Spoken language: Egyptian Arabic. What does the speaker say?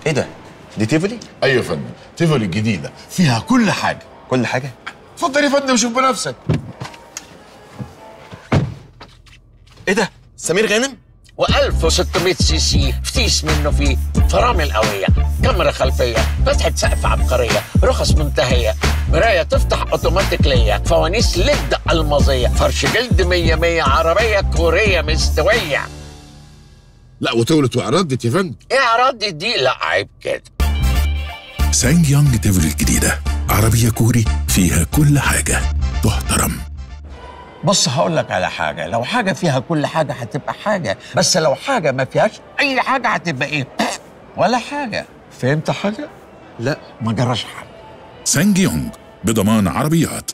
ايه ده دي تيفولي ايوه يا فندم تيفولي الجديده فيها كل حاجه كل حاجه اتفضل يا فندم شوف بنفسك ايه ده سمير غانم و1600 سي سي فتيس منه فيه فرامل قوية كاميرا خلفية فتحة سقف عبقرية رخص منتهية مراية تفتح اوتوماتيكلية فوانيس لد المظية فرش جلد مية مية عربية كورية مستوية لا وطولت وعرضت يا فندم ايه اعراض دي لا عيب كده سانج يونج تيفولي الجديدة عربية كوري فيها كل حاجة تحترم بص هقول لك على حاجة لو حاجة فيها كل حاجة هتبقى حاجة بس لو حاجة ما فيهاش أي حاجة هتبقى إيه ولا حاجة فهمت حاجة؟ لا ما جراش حاجة سانج يونج بضمان عربيات